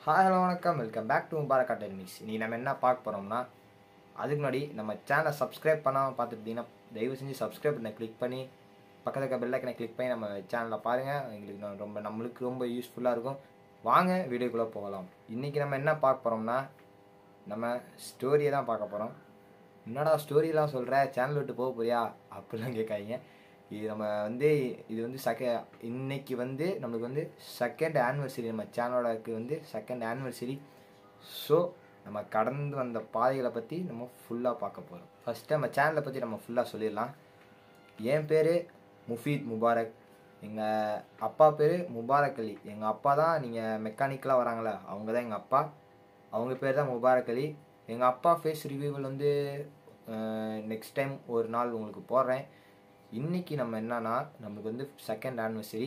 hi hello வணக்கம் welcome back to Mubarak techniques நீ நம்ம என்ன பார்க்க போகிறோம்னா அதுக்கு முன்னாடி நம்ம சேனலை சப்ஸ்கிரைப் பண்ணாமல் பார்த்துட்டீங்கன்னா தயவு செஞ்சு சப்ஸ்கிரைப் பண்ண கிளிக் பண்ணி பக்கத்தில் இருக்க பெல்லைக்கனை கிளிக் பண்ணி நம்ம சேனலில் பாருங்கள் எங்களுக்கு நான் ரொம்ப நம்மளுக்கு ரொம்ப யூஸ்ஃபுல்லாக இருக்கும் வாங்க வீடியோக்குள்ளே போகலாம் இன்றைக்கி நம்ம என்ன பார்க்க போகிறோம்னா நம்ம ஸ்டோரியை தான் பார்க்க போகிறோம் என்னடா ஸ்டோரியெலாம் சொல்கிற சேனல் விட்டு போக போறியா அப்படிலாம் கேட்காதீங்க இது நம்ம வந்து இது வந்து செக இன்னைக்கு வந்து நம்மளுக்கு வந்து செகண்ட் ஆனிவர்சரி நம்ம சேனலோடக்கு வந்து செகண்ட் ஆனிவர்சரி ஸோ நம்ம கடந்து வந்த பாதைகளை பற்றி நம்ம ஃபுல்லாக பார்க்க போகிறோம் ஃபஸ்ட்டு நம்ம சேனலை பற்றி நம்ம ஃபுல்லாக சொல்லிடலாம் என் பேர் முஃபீத் முபாரக் எங்கள் அப்பா பேர் முபாரக் அலி எங்கள் அப்பா தான் நீங்கள் மெக்கானிக்கலாக வராங்களே அவங்க தான் எங்கள் அப்பா அவங்க பேர் தான் முபாரக் அலி எங்கள் அப்பா ஃபேஸ் ரிவ்யூவில் வந்து நெக்ஸ்ட் டைம் ஒரு நாள் உங்களுக்கு போடுறேன் இன்றைக்கி நம்ம என்னன்னா நம்மளுக்கு வந்து செகண்ட் ஆனிவர்சரி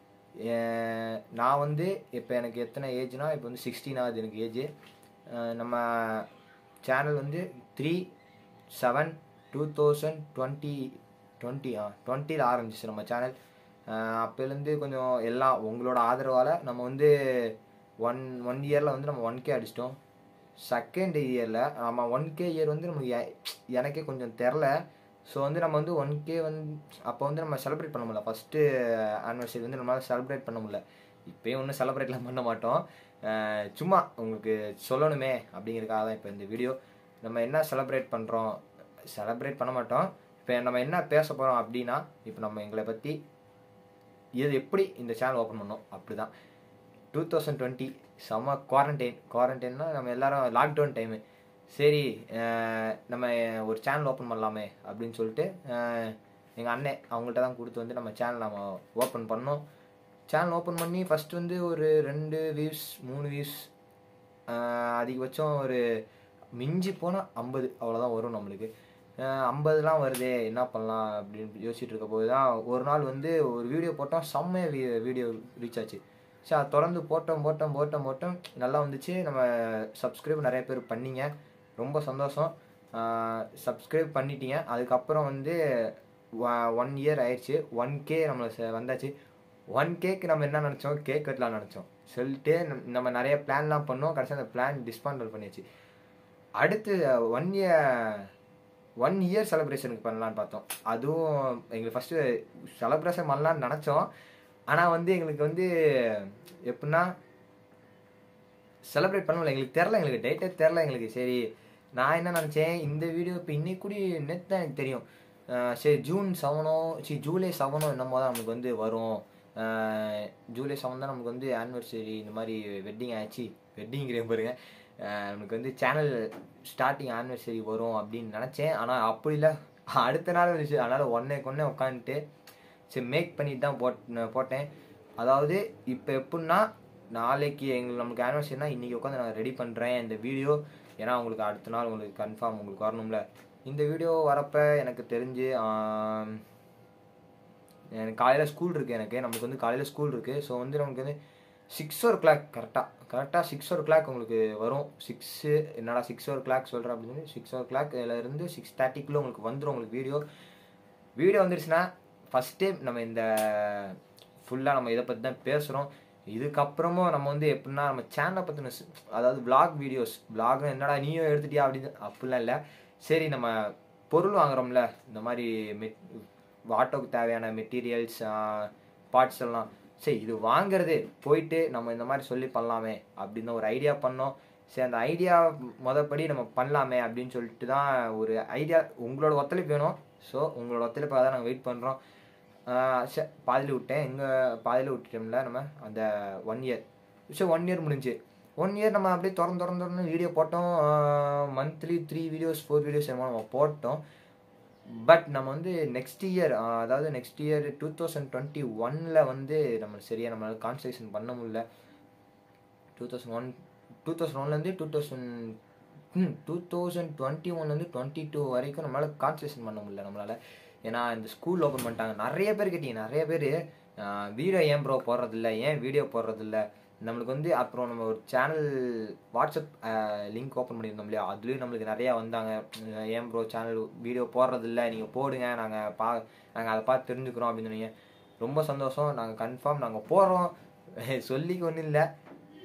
நான் வந்து இப்போ எனக்கு எத்தனை ஏஜ்னால் இப்போ வந்து சிக்ஸ்டீன் ஆகுது எனக்கு ஏஜ் நம்ம சேனல் வந்து three seven two thousand twenty twenty ஆ டுவெண்ட்டியில் ஆரம்பிச்சிச்சு நம்ம சேனல் அப்போலேருந்து கொஞ்சம் எல்லாம் உங்களோட ஆதரவால் நம்ம வந்து ஒன் ஒன் இயரில் வந்து நம்ம ஒன் கே அடிச்சிட்டோம் செகண்ட் இயரில் நம்ம ஒன் கே இயர் வந்து நமக்கு எ- எனக்கே கொஞ்சம் தெரில ஸோ வந்து நம்ம வந்து ஒன் கே வந்து அப்போ வந்து நம்ம செலிப்ரேட் பண்ண முடியல ஃபஸ்ட்டு ஆனிவர்சரி வந்து நம்மளால் செலிப்ரேட் பண்ண முடியல இப்போயும் ஒன்றும் செலிப்ரேட்லாம் பண்ண மாட்டோம் அஹ் சும்மா உங்களுக்கு சொல்லணுமே அப்படிங்கிறதுக்காக தான் இப்போ இந்த வீடியோ நம்ம என்ன செலிப்ரேட் பண்ணுறோம் செலிப்ரேட் பண்ண மாட்டோம் இப்போ நம்ம என்ன பேச போகிறோம் அப்படின்னா இப்போ நம்ம எங்களை பற்றி இது எப்படி இந்த சேனல் ஓப்பன் பண்ணோம் அப்படி தான் டூ தௌசண்ட் டுவெண்ட்டி செம்ம குவாரண்டைன் குவாரண்டைன்னா நம்ம எல்லாரும் லாக்டவுன் டைமு சரி அஹ் நம்ம ஒரு சேனல் ஓப்பன் பண்ணலாமே அப்படின்னு சொல்லிட்டு எங்கள் அண்ணன் அவங்கள்ட்ட தான் கொடுத்து வந்து நம்ம சேனல் நம்ம ஓப்பன் பண்ணோம் சேனல் ஓப்பன் பண்ணி ஃபஸ்ட் வந்து ஒரு ரெண்டு வியூஸ் மூணு வியூஸ் அதிகபட்சம் ஒரு மிஞ்சி போனால் ஐம்பது அவ்வளோதான் வரும் நம்மளுக்கு ஐம்பதுலாம் வருதே என்ன பண்ணலாம் அப்படின்னு யோசிச்சுட்டு இருக்க போது தான் ஒரு நாள் வந்து ஒரு வீடியோ போட்டோம் செம்ம வீடியோ ரீச் ஆச்சு சரி அதை தொடர்ந்து போட்டோம் போட்டோம் போட்டோம் போட்டோம் நல்லா வந்துச்சு நம்ம சப்ஸ்கிரைப் நிறைய பேர் பண்ணீங்க ரொம்ப சந்தோஷம் சப்ஸ்கிரைப் பண்ணிட்டீங்க அதுக்கப்புறம் வந்து ஒன் இயர் ஆயிடுச்சு ஒன் கே நம்மளை வந்தாச்சு ஒன் கேக்கு நம்ம என்ன நினச்சோம் கேக் கட்டலாம் நினச்சோம் சொல்லிட்டு நம்ம- நம்ம நிறைய பிளான்லாம் பண்ணோம் கடைசியாக அந்த பிளான் டிஸ்பாண்டல் பண்ணியாச்சு அடுத்து ஒன் இயர் ஒன் இயர் செலிப்ரேஷனுக்கு பண்ணலான்னு பார்த்தோம் அதுவும் எங்களுக்கு ஃபஸ்ட்டு செலிப்ரேஷன் பண்ணலான்னு நினச்சோம் ஆனால் வந்து எங்களுக்கு வந்து எப்படின்னா செலிப்ரேட் பண்ணல எங்களுக்கு தெரில எங்களுக்கு டேட்டே தெரில எங்களுக்கு சரி நான் என்ன நினச்சேன் இந்த வீடியோ இப்போ இன்னைக்கு கூட நேற்று தான் எனக்கு தெரியும் அஹ் சரி ஜூன் செவனோ சரி ஜூலை செவனோ என்னமோ தான் நமக்கு வந்து வரும் அஹ் ஜூலை செவன் தான் நமக்கு வந்து ஆனிவர்சரி இந்த மாதிரி வெட்டிங் ஆச்சு வெட்டிங்கிறே பாருங்க அஹ் நமக்கு வந்து சேனல் ஸ்டார்டிங் ஆனிவர்சரி வரும் அப்படின்னு நினச்சேன் ஆனால் அப்படி இல்லை அடுத்த நாள் வந்துச்சு அதனால் ஒன்னே கொன்னே உட்காந்துட்டு சரி மேக் பண்ணிட்டு தான் போட் போட்டேன் அதாவது இப்போ எப்படின்னா நாளைக்கு எங்களுக்கு நமக்கு ஆனிவர்சரினா இன்றைக்கி உட்காந்து நான் ரெடி பண்ணுறேன் இந்த வீடியோ ஏன்னா உங்களுக்கு அடுத்த நாள் உங்களுக்கு கன்ஃபார்ம் உங்களுக்கு வரணும்ல இந்த வீடியோ வரப்போ எனக்கு தெரிஞ்சு ஆம், எனக்கு காலையில் ஸ்கூல் இருக்குது எனக்கு நமக்கு வந்து காலையில் ஸ்கூல் இருக்குது ஸோ வந்து நமக்கு வந்து சிக்ஸ் ஓ கிளாக் கரெக்டாக கரெக்டாக சிக்ஸ் ஓ கிளாக் உங்களுக்கு வரும் சிக்ஸு என்னடா சிக்ஸ் ஓ கிளாக் சொல்கிறேன் அப்படின்னு சிக்ஸ் ஓ கிளாக்லேருந்து சிக்ஸ் தேர்ட்டிக்குள்ளே உங்களுக்கு வந்துடும் உங்களுக்கு வீடியோ வீடியோ வந்துருச்சுன்னா ஃபஸ்ட் டைம் நம்ம இந்த ஃபுல்லாக நம்ம இதை பற்றி தான் பேசுகிறோம் இதுக்கப்புறமும் நம்ம வந்து எப்படின்னா நம்ம சேனலை பற்றின அதாவது vlog வீடியோஸ் vlog என்னடா நீயும் எடுத்துட்டியா அப்படின்னு அப்படிலாம் இல்லை சரி நம்ம பொருள் வாங்குறோம்ல இந்த மாதிரி மெட் ஆட்டோக்கு தேவையான மெட்டீரியல்ஸ் பார்ட்ஸ் எல்லாம் சரி இது வாங்குறது போயிட்டு நம்ம இந்த மாதிரி சொல்லி பண்ணலாமே அப்படின்னு ஒரு ஐடியா பண்ணோம் சரி அந்த ஐடியா மொதப்படி நம்ம பண்ணலாமே அப்படின்னு சொல்லிட்டு தான் ஒரு ஐடியா உங்களோட ஒத்துழைப்பு வேணும் ஸோ உங்களோட ஒத்துழைப்பாக தான் நாங்கள் வெயிட் பண்ணுறோம் சரி பாதியில் விட்டேன் எங்கே பாதியில் விட்டுட்டோம்ல நம்ம அந்த ஒன் இயர் சரி ஒன் இயர் முடிஞ்சு ஒன் இயர் நம்ம அப்படியே திறந்து திறந்து திறந்து வீடியோ போட்டோம் monthly three videos four videos என்னமோ நம்ம போட்டோம் பட் நம்ம வந்து நெக்ஸ்ட் இயர் அதாவது next year two thousand twenty ஒனில் வந்து நம்ம சரியாக நம்மளால கான்சன்ட்ரேஷன் பண்ண முடியல two thousand one two thousand ஒன்லேருந்து two thousand two thousand twenty ஒன்லேருந்து டுவெண்ட்டி டூ வரைக்கும் நம்மளால் கான்சன்ட்ரேஷன் பண்ண முடியல நம்மளால் ஏன்னா இந்த ஸ்கூல் ஓப்பன் பண்ணிட்டாங்க நிறைய பேர் கேட்டீங்க நிறைய பேர் வீடியோ ஏன் ப்ரோ போடுறதில்ல ஏன் வீடியோ போடுறதில்ல நம்மளுக்கு வந்து அப்புறம் நம்ம ஒரு சேனல் வாட்ஸ்அப் லிங்க் ஓப்பன் பண்ணியிருந்தோம் இல்லையா அதுலேயும் நம்மளுக்கு நிறையா வந்தாங்க அஹ் ஏன் ப்ரோ சேனல் வீடியோ போடுறதில்ல நீங்கள் போடுங்க நாங்கள் பா நாங்கள் அதை பார்த்து தெரிஞ்சுக்கிறோம் அப்படின்னு சொன்னீங்க ரொம்ப சந்தோஷம் நாங்கள் கன்ஃபார்ம் நாங்கள் போகிறோம் சொல்லிக்க ஒன்றும் இல்லை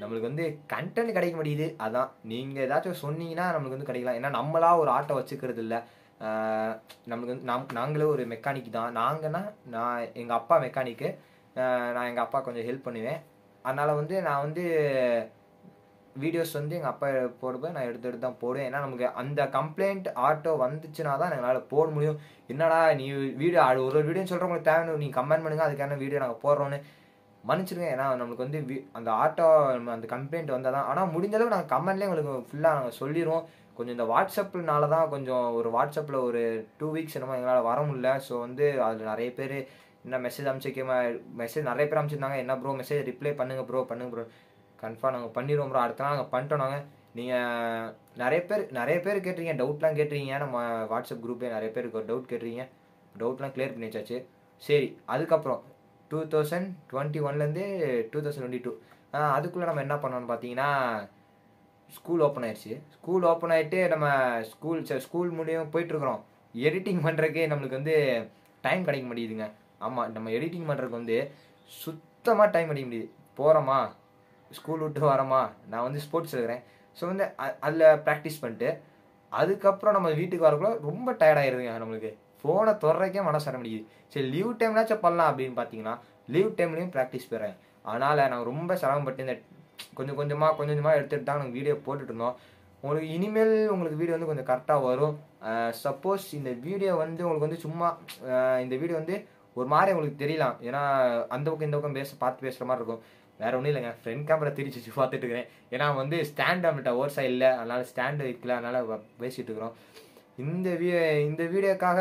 நம்மளுக்கு வந்து கண்டென்ட் கிடைக்க மாட்டேங்குது அதான் நீங்கள் ஏதாச்சும் சொன்னீங்கன்னா நம்மளுக்கு வந்து கிடைக்கலாம் ஏன்னா நம்மளா ஒரு ஆட்டோ வச்சுக்கிறது இல்லை நம்மளுக்கு வந்து நம் நாங்களே ஒரு மெக்கானிக் தான் நாங்கன்னா நான் எங்கள் அப்பா மெக்கானிக்கு நான் எங்கள் அப்பா கொஞ்சம் ஹெல்ப் பண்ணுவேன் அதனால் வந்து நான் வந்து வீடியோஸ் வந்து எங்கள் அப்பா போடும்போது நான் எடுத்து எடுத்து தான் போடுவேன் ஏன்னா நமக்கு அந்த கம்ப்ளைண்ட் ஆட்டோ வந்துச்சுன்னா தான் எங்களால் போட முடியும் என்னடா நீ வீடியோ ஒரு ஒரு வீடியோ சொல்கிறவங்களுக்கு தேவை நீங்கள் கமெண்ட் பண்ணுங்கள் அதுக்கான வீடியோ நாங்கள் போடுறோன்னு மன்னிச்சிருங்க ஏன்னா நம்மளுக்கு வந்து வி- அந்த ஆட்டோ அந்த கம்ப்ளைண்ட் வந்தால் தான் ஆனால் முடிஞ்ச அளவு நாங்கள் கமெண்ட்லேயே உங்களுக்கு ஃபுல்லாக நாங்கள் சொல்லிடுவோம் கொஞ்சம் இந்த வாட்ஸ்அப்னால தான் கொஞ்சம் ஒரு வாட்ஸ்அப்பில் ஒரு டூ வீக்ஸ் என்னமோ எங்களால் வர முடியல ஸோ வந்து அதில் நிறைய பேர் என்ன மெசேஜ் அனுப்பிச்சிக்க மெசேஜ் நிறைய பேர் அனுப்பிச்சிருந்தாங்க என்ன ப்ரோ மெசேஜ் ரிப்ளை பண்ணுங்க ப்ரோ பண்ணுங்க ப்ரோ கன்ஃபார்ம் நாங்கள் பண்ணிடுவோம் ப்ரோ அடுத்த நாள் நாங்கள் பண்ணிட்டோம் நாங்கள் நீங்கள் நிறைய பேர் நிறைய பேர் கேட்டிருக்கீங்க டவுட்லாம் கேட்டிருக்கீங்க நம்ம வாட்ஸ்அப் குரூப்பே நிறைய பேருக்கு டவுட் கேட்டிருக்கீங்க டவுட்லாம் கிளியர் பண்ணி வச்சாச்சு சரி அதுக்கப்புறம் டூ தௌசண்ட் டுவெண்ட்டி ஒன்லேருந்து டூ தௌசண்ட் டுவெண்ட்டி டூ அதுக்குள்ளே நம்ம என்ன பண்ணோம்னு பார்த்தீங்கன்னா ஸ்கூல் ஓப்பன் ஆயிடுச்சு ஸ்கூல் ஓப்பன் ஆகிட்டு நம்ம ஸ்கூல் ஸ்கூல் முடியும் போயிட்டுருக்குறோம் எடிட்டிங் பண்ணுறதுக்கே நம்மளுக்கு வந்து டைம் கிடைக்க மாட்டேங்குதுங்க ஆமாம் நம்ம எடிட்டிங் பண்ணுறதுக்கு வந்து சுத்தமாக டைம் கிடைக்க முடியுது போகிறோமா ஸ்கூல் விட்டு வரோமா நான் வந்து ஸ்போர்ட்ஸ் இருக்கிறேன் ஸோ வந்து அதில் ப்ராக்டிஸ் பண்ணிட்டு அதுக்கப்புறம் நம்ம வீட்டுக்கு வரக்குள்ள ரொம்ப டயர்டாயிருதுங்க நம்மளுக்கு ஃபோனை தொடரைக்கே மனசு வர முடியுது சரி லீவ் டைம்னாச்சும் பண்ணலாம் அப்படின்னு பார்த்தீங்கன்னா லீவ் டைம்லையும் ப்ராக்டிஸ் போயிடுறேன் அதனால் நான் ரொம்ப சிரமப்பட்டு இந்த கொஞ்சம் கொஞ்சமாக கொஞ்சம் கொஞ்சமாக எடுத்துகிட்டு தான் நாங்கள் வீடியோ போட்டுட்டு இருந்தோம் உங்களுக்கு இனிமேல் உங்களுக்கு வீடியோ வந்து கொஞ்சம் கரெக்டாக வரும் சப்போஸ் இந்த வீடியோ வந்து உங்களுக்கு வந்து சும்மா அஹ் இந்த வீடியோ வந்து ஒரு மாதிரி உங்களுக்கு தெரியலாம் ஏன்னா அந்த பக்கம் இந்த பக்கம் பேச பார்த்து பேசுகிற மாதிரி இருக்கும் வேற ஒன்றும் இல்லைங்க ஃப்ரண்ட் கேமரா திரிச்சு வச்சு பார்த்துட்டு இருக்கிறேன் ஏன்னா வந்து ஸ்டாண்ட் நம்மகிட்ட ஓர்ஸா இல்லை அதனால ஸ்டாண்டு வைக்கல அதனால வ- பேசிட்டு இருக்கிறோம் இந்த வீ இந்த வீடியோக்காக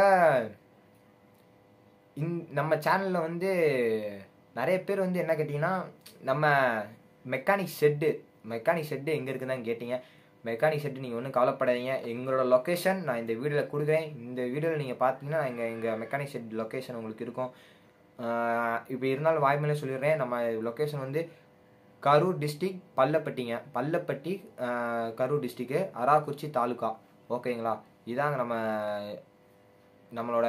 இந் நம்ம சேனலில் வந்து நிறைய பேர் வந்து என்ன கேட்டிங்கன்னா நம்ம மெக்கானிக் ஷெட்டு மெக்கானிக் ஷெட்டு எங்கே இருக்குதுன்னு கேட்டிங்க மெக்கானிக் ஷெட்டு நீங்கள் ஒன்றும் கவலைப்படாதீங்க எங்களோட லொக்கேஷன் நான் இந்த வீடியோவில் கொடுக்குறேன் இந்த வீடியோவில் நீங்கள் பார்த்தீங்கன்னா எங்கள் எங்கள் மெக்கானிக் ஷெட் லொக்கேஷன் உங்களுக்கு இருக்கும் இப்போ இருந்தாலும் வாய்மொழியே சொல்லிடுறேன் நம்ம லொக்கேஷன் வந்து கரூர் டிஸ்ட்ரிக் பள்ளப்பட்டிங்க பள்ளப்பட்டி ஆஹ், கரூர் டிஸ்ட்ரிக்கு அராக்குச்சி தாலுகா ஓகேங்களா இதாங்க நம்ம நம்மளோட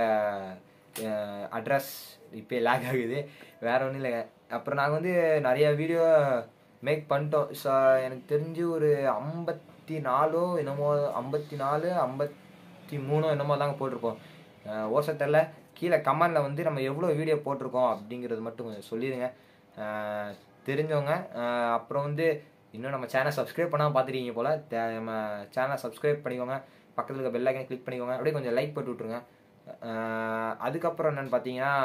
அட்ரஸ் இப்போ லேக் ஆகுது வேற ஒன்றும் இல்லைங்க அப்புறம் நாங்கள் வந்து நிறைய வீடியோ மேக் பண்ணிட்டோம் ஸோ எனக்கு தெரிஞ்சு ஒரு ஐம்பத்தி நாலோ என்னமோ ஐம்பத்தி நாலு ஐம்பத்தி மூணோ என்னமோ தாங்க போட்டிருப்போம் ஓசை தெரில கீழே கமெண்டில் வந்து நம்ம எவ்வளோ வீடியோ போட்டிருக்கோம் அப்படிங்கிறது மட்டும் கொஞ்சம் சொல்லிடுங்க அஹ் தெரிஞ்சவங்க அஹ் அப்புறம் வந்து இன்னும் நம்ம சேனல் சப்ஸ்கிரைப் பண்ணாமல் பார்த்துருக்கீங்க போல் தே- நம்ம சேனலை சப்ஸ்கிரைப் பண்ணிக்கோங்க பக்கத்தில் இருக்க பெல் ஐக்கனை கிளிக் பண்ணிக்கோங்க அப்படியே கொஞ்சம் லைக் போட்டு விட்ருங்க அஹ் அதுக்கப்புறம் என்னன்னு பார்த்தீங்கன்னா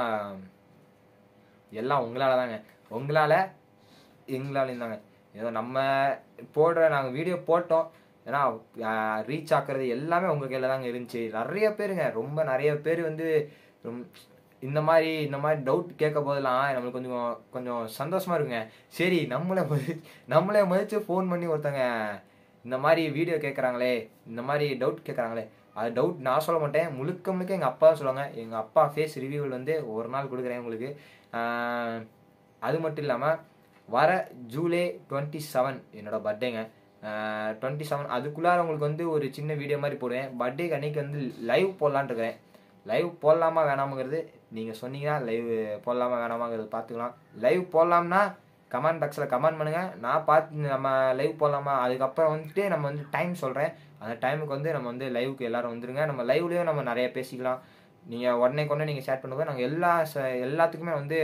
எல்லாம் உங்களால் தாங்க உங்களால் எங்களாலையும் தாங்க ஏதோ நம்ம போடுற நாங்கள் வீடியோ போட்டோம் ஏன்னா ரீச் ஆக்குறது எல்லாமே உங்கள் கையில் தாங்க இருந்துச்சு நிறைய பேருங்க ரொம்ப நிறைய பேர் வந்து ரொம்ப- இந்த மாதிரி இந்த மாதிரி டவுட் கேட்க போதெல்லாம் நம்மளுக்கு கொஞ்சம் கொஞ்சம் சந்தோஷமா இருக்குங்க சரி நம்மளை மதி நம்மளே மதித்து ஃபோன் பண்ணி ஒருத்தங்க இந்த மாதிரி வீடியோ கேட்குறாங்களே இந்த மாதிரி டவுட் கேட்குறாங்களே அது டவுட் நான் சொல்ல மாட்டேன் முழுக்க முழுக்க எங்கள் அப்பா தான் சொல்லுவாங்க எங்கள் அப்பா ஃபேஸ் ரிவ்யூவில் வந்து ஒரு நாள் கொடுக்குறேன் உங்களுக்கு ஆஹ் அது மட்டும் இல்லாமல் வர ஜூலை டுவெண்ட்டி செவன் என்னோட பர்த்டேங்க டுவெண்ட்டி செவன் அதுக்குள்ளார உங்களுக்கு வந்து ஒரு சின்ன வீடியோ மாதிரி போடுவேன் பர்த்டேக்கு அன்னைக்கு வந்து லைவ் போடலான்னு இருக்கிறேன் லைவ் போடலாமா வேணாமாங்கிறது நீங்கள் சொன்னீங்கன்னா லைவ் போடலாமா வேணாமாங்கிறது பார்த்துக்கலாம் லைவ் போடலாம்னா கமெண்ட் பாக்ஸில் கமெண்ட் பண்ணுங்கள் நான் பார்த்து நம்ம லைவ் போடலாமா அதுக்கப்புறம் வந்துட்டு நம்ம வந்து டைம் சொல்கிறேன் அந்த டைமுக்கு வந்து நம்ம வந்து லைவுக்கு எல்லாரும் வந்துருங்க நம்ம லைவ்லேயும் நம்ம நிறைய பேசிக்கலாம் நீங்கள் உடனே கொண்டே நீங்கள் ஷேர் பண்ணும்போது நாங்கள் எல்லா ச- எல்லாத்துக்குமே வந்து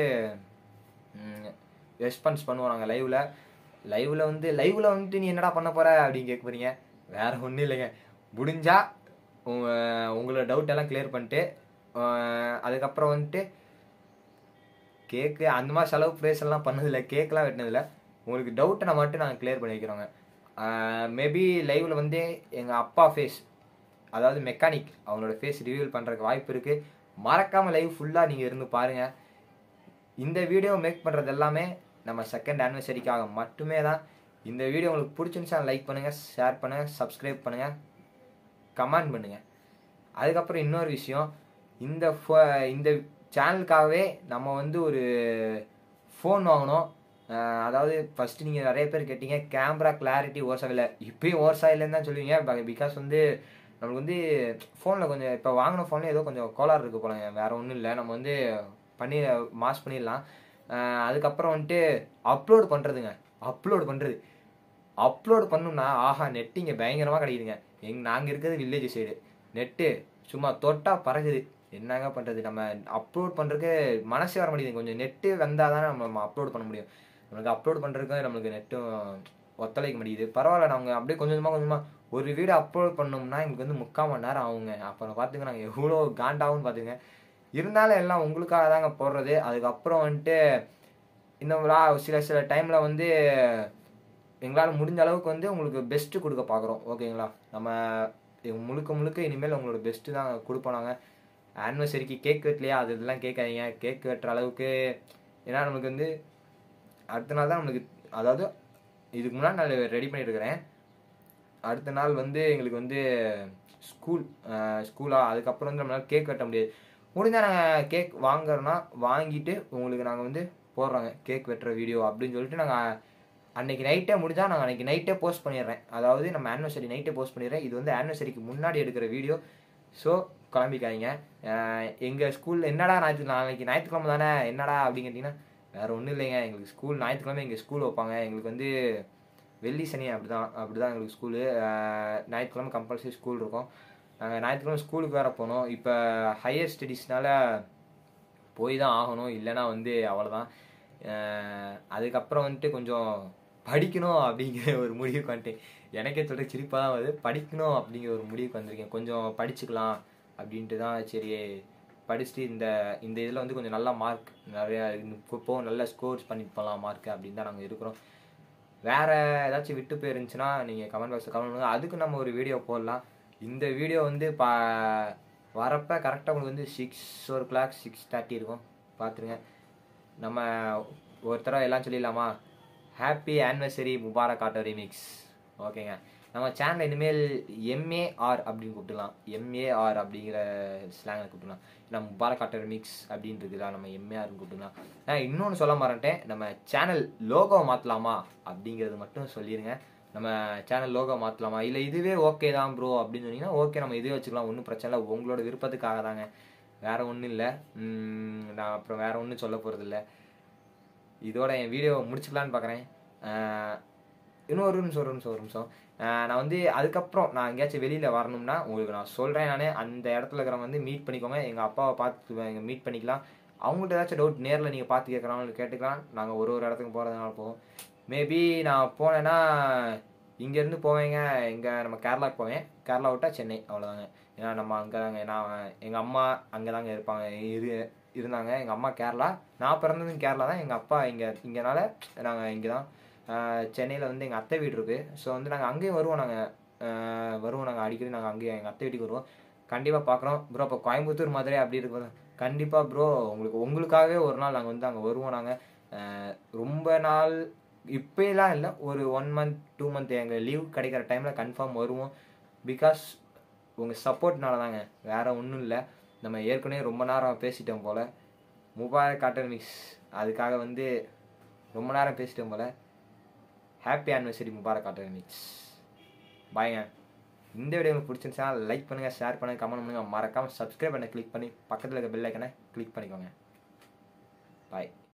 ரெஸ்பான்ஸ் பண்ணுவோம் நாங்கள் லைவில் லைவில் வந்து லைவில் வந்துட்டு நீ என்னடா பண்ண போற அப்படின்னு கேட்க போறீங்க வேற ஒன்றும் இல்லைங்க முடிஞ்சா உங்க உங்களோட டவுட் எல்லாம் கிளியர் பண்ணிட்டு அஹ் அதுக்கப்புறம் வந்துட்டு கேக்கு அந்த மாதிரி செலவு ப்ரைஸ் எல்லாம் பண்ணதில்லை கேக்கெலாம் வெட்டினதில்ல உங்களுக்கு டவுட்டை நான் மட்டும் நாங்கள் கிளியர் பண்ணி வைக்கிறோங்க மேபி லைவில் வந்து எங்கள் அப்பா ஃபேஸ் அதாவது மெக்கானிக் அவங்களோட ஃபேஸ் ரிவீல் பண்ணுறதுக்கு வாய்ப்பு இருக்குது மறக்காமல் லைவ் ஃபுல்லாக நீங்கள் இருந்து பாருங்கள் இந்த வீடியோ மேக் பண்ணுறது எல்லாமே நம்ம செகண்ட் ஆனிவர்சரிக்காக மட்டுமே தான் இந்த வீடியோ உங்களுக்கு பிடிச்சிருந்துச்சா லைக் பண்ணுங்கள் ஷேர் பண்ணுங்கள் சப்ஸ்கிரைப் பண்ணுங்கள் கமெண்ட் பண்ணுங்கள் அதுக்கப்புறம் இன்னொரு விஷயம் இந்த ஃபோ- இந்த சேனலுக்காகவே நம்ம வந்து ஒரு ஃபோன் வாங்கினோம் அஹ் அதாவது ஃபஸ்ட்டு நீங்கள் நிறைய பேர் கேட்டீங்க கேமரா கிளாரிட்டி ஓர்ஸா இல்லை இப்பயும் ஓர்ஸா இல்லைன்னு தான் சொல்லுவீங்க பிகாஸ் வந்து நம்மளுக்கு வந்து ஃபோனில் கொஞ்சம் இப்போ வாங்கின ஃபோனில் ஏதோ கொஞ்சம் கோளாறு இருக்குது போலங்க வேறு ஒன்றும் இல்லை நம்ம வந்து பண்ணி மாஸ் பண்ணிடலாம் அஹ் அதுக்கப்புறம் வந்துட்டு அப்லோட் பண்ணுறதுங்க அப்லோட் பண்ணுறது அப்லோட் பண்ணணும்னா ஆஹா நெட்டு இங்கே பயங்கரமாக கிடைக்குதுங்க எங் நாங்கள் இருக்கிறது வில்லேஜ் சைடு நெட்டு சும்மா தொட்டா பறகுது என்னங்க பண்ணுறது நம்ம அப்லோட் பண்ணுறதுக்கு மனசே வர மாட்டேங்குது கொஞ்சம் நெட்டு வந்தால் தான் நம்ம அப்லோட் பண்ண முடியும் நம்மளுக்கு அப்லோட் பண்ணுறதுக்கு நம்மளுக்கு நெட்டும் ஒத்துழைக்க முடியுது பரவாயில்ல நாங்கள் அப்படியே கொஞ்சம் கொஞ்சமாக கொஞ்சமாக ஒரு வீடியோ அப்லோட் பண்ணோம்னா எங்களுக்கு வந்து முக்கால் மணி நேரம் ஆகுங்க அப்புறம் பார்த்துங்க நாங்கள் எவ்வளோ காண்டாகும்னு பார்த்துங்க இருந்தாலும் எல்லாம் உங்களுக்காக தாங்க போடுறது அதுக்கப்புறம் வந்துட்டு இந்த விழா- சில சில டைமில் வந்து எங்களால் முடிஞ்ச அளவுக்கு வந்து உங்களுக்கு பெஸ்ட்டு கொடுக்க பார்க்குறோம் ஓகேங்களா நம்ம இது முழுக்க முழுக்க இனிமேல் உங்களோட பெஸ்ட்டு தான் கொடுப்போம் நாங்கள் ஆனிவர்சரிக்கு கேக் வெட்டலையா அது இதெல்லாம் கேட்காதீங்க கேக் வெட்டுற அளவுக்கு ஏன்னா நம்மளுக்கு வந்து அடுத்த நாள் தான் நம்மளுக்கு அதாவது இதுக்கு முன்னாடி நான் ரெடி பண்ணிட்டு இருக்கிறேன் அடுத்த நாள் வந்து எங்களுக்கு வந்து ஸ்கூல் ஸ்கூலாக அதுக்கப்புறம் வந்து நம்மளால் கேக் வெட்ட முடியாது முடிஞ்சால் நாங்கள் கேக் வாங்குறோன்னா வாங்கிட்டு உங்களுக்கு நாங்கள் வந்து போடுறோங்க கேக் வெட்டுற வீடியோ அப்படின்னு சொல்லிட்டு நாங்கள் அன்னைக்கு நைட்டே முடிஞ்சால் நாங்கள் அன்னைக்கு நைட்டே போஸ்ட் பண்ணிடுறேன் அதாவது நம்ம ஆனிவர்சரி நைட்டே போஸ்ட் பண்ணிடுறேன் இது வந்து ஆனிவர்சரிக்கு முன்னாடி எடுக்கிற வீடியோ ஸோ கிளம்பிக்காதீங்க எங்கள் ஸ்கூலில் என்னடா ஞாயிற்று நாளைக்கு ஞாயிற்றுக்கிழமை தானே என்னடா அப்படின்னு கேட்டிங்கன்னா வேறு ஒன்றும் இல்லைங்க எங்களுக்கு ஸ்கூல் ஞாயிற்றுக்கிழமை எங்கள் ஸ்கூல் வைப்பாங்க எங்களுக்கு வந்து வெள்ளி சனி அப்படி தான் அப்படி தான் எங்களுக்கு ஸ்கூலு ஞாயிற்றுக்கிழமை கம்பல்சரி ஸ்கூல் இருக்கும் நாங்கள் ஞாயிற்றுக்கிழமை ஸ்கூலுக்கு வேறு போனோம் இப்போ ஹையர் ஸ்டடீஸ்னால போய் தான் ஆகணும் இல்லைன்னா வந்து அவ்வளோதான் அதுக்கப்புறம் வந்துட்டு கொஞ்சம் படிக்கணும் அப்படிங்கிற ஒரு முடிவுக்கு வந்துட்டேன் எனக்கே சொல்கிற சிரிப்பாக தான் வருது படிக்கணும் அப்படிங்கிற ஒரு முடிவுக்கு வந்திருக்கேன் கொஞ்சம் படிச்சுக்கலாம் அப்படின்ட்டு தான் சரி படிச்சுட்டு இந்த இந்த இதில் வந்து கொஞ்சம் நல்லா மார்க் நிறையா இப்போ நல்ல ஸ்கோர்ஸ் பண்ணிட்டு போகலாம் மார்க் அப்படின்னு தான் நாங்கள் இருக்கிறோம் வேற ஏதாச்சும் விட்டு போயிருந்துச்சுன்னா நீங்கள் கமெண்ட் பாக்ஸில் கமெண்ட் பண்ணுங்க அதுக்கு நம்ம ஒரு வீடியோ போடலாம் இந்த வீடியோ வந்து பா வரப்போ கரெக்டாக உங்களுக்கு வந்து சிக்ஸ் ஒரு கிளாக் சிக்ஸ் தேர்ட்டி இருக்கும் பார்த்துருங்க நம்ம ஒரு தடவை எல்லாம் சொல்லிடலாமா happy anniversary Mubarak auto remix ஓகேங்க நம்ம சேனல் இனிமேல் எம்ஏஆர் அப்படின்னு கூப்பிட்டுலாம் எம்ஏஆர் அப்படிங்கிற ஸ்லாங்கில் கூப்பிட்டுலாம் நம்ம முபாரக் ஆட்டோ ரீமிக்ஸ் அப்படின்னு இருக்குதா நம்ம எம்ஏஆர்னு கூப்பிட்டுலாம் நான் இன்னொன்று சொல்ல மாட்டேன் நம்ம சேனல் லோகோ மாற்றலாமா அப்படிங்கிறது மட்டும் சொல்லிடுங்க நம்ம சேனல் லோகோ மாற்றலாமா இல்லை இதுவே ஓகே தான் ப்ரோ அப்படின்னு சொன்னீங்கன்னா ஓகே நம்ம இதுவே வச்சுக்கலாம் ஒன்றும் பிரச்சனை இல்லை உங்களோட விருப்பத்துக்காக தாங்க வேற ஒன்றும் இல்லை நான் அப்புறம் வேற ஒன்றும் சொல்ல போகிறதில்ல இதோட என் வீடியோ முடிச்சுக்கலான்னு பார்க்குறேன் இன்னும் ஒரு நிமிஷம் ஒரு நிமிஷம் ஒரு நிமிஷம் ஆஹ் நான் வந்து அதுக்கப்புறம் நான் எங்கேயாச்சும் வெளியில் வரணும்னா உங்களுக்கு நான் சொல்கிறேன் நான் அந்த இடத்துல இருக்கிறவங்க வந்து மீட் பண்ணிக்கோங்க எங்கள் அப்பாவை பார்த்து எங்கள் மீட் பண்ணிக்கலாம் அவங்கள்ட்ட ஏதாச்சும் டவுட் நேரில் நீங்கள் பார்த்து கேட்குறாங்கன்னு கேட்டுக்கலாம் நாங்கள் ஒரு ஒரு இடத்துக்கு போகிறதுனால போவோம் மேபி நான் போனேன்னா இங்கேருந்து போவேங்க இங்கே நம்ம கேரளாக்கு போவேன் கேரளா விட்டா சென்னை அவ்வளோதாங்க ஏன்னா நம்ம அங்கே தாங்க நான் எங்கள் அம்மா அங்கே தாங்க இருப்பாங்க இரு இருந்தாங்க எங்கள் அம்மா கேரளா நான் பிறந்ததும் கேரளா தான் எங்கள் அப்பா இங்கே இங்கேனால நாங்கள் இங்கே தான் சென்னையில் வந்து எங்கள் அத்தை வீடு இருக்குது ஸோ வந்து நாங்கள் அங்கேயும் வருவோம் நாங்கள் வருவோம் நாங்கள் அடிக்கடி நாங்கள் அங்கேயும் எங்கள் அத்தை வீட்டுக்கு வருவோம் கண்டிப்பாக பார்க்குறோம் ப்ரோ இப்போ கோயம்புத்தூர் மதுரை அப்படி இருக்கும் கண்டிப்பாக ப்ரோ உங்களுக்கு உங்களுக்காகவே ஒரு நாள் நாங்கள் வந்து அங்கே வருவோம் நாங்கள் ரொம்ப நாள் இப்போலாம் இல்லை ஒரு ஒன் மந்த் டூ மந்த் எங்கள் லீவ் கிடைக்கிற டைமில் கன்ஃபார்ம் வருவோம் பிகாஸ் உங்கள் சப்போர்ட்னால தாங்க வேறு ஒன்றும் இல்லை நம்ம ஏற்கனவே ரொம்ப நேரம் பேசிட்டோம் போல் முபாரக் காட்டன் மிக்ஸ் அதுக்காக வந்து ரொம்ப நேரம் பேசிட்டோம் போல் happy anniversary Mubarak cotton mix பாய்ங்க இந்த வீடியோ உங்களுக்கு பிடிச்சிருந்துச்சா லைக் பண்ணுங்கள் ஷேர் பண்ணுங்கள் கமெண்ட் பண்ணுங்கள் மறக்காமல் சப்ஸ்கிரைப் பண்ண கிளிக் பண்ணி பக்கத்தில் இருக்க பெல் ஐக்கனை கிளிக் பண்ணிக்கோங்க பாய்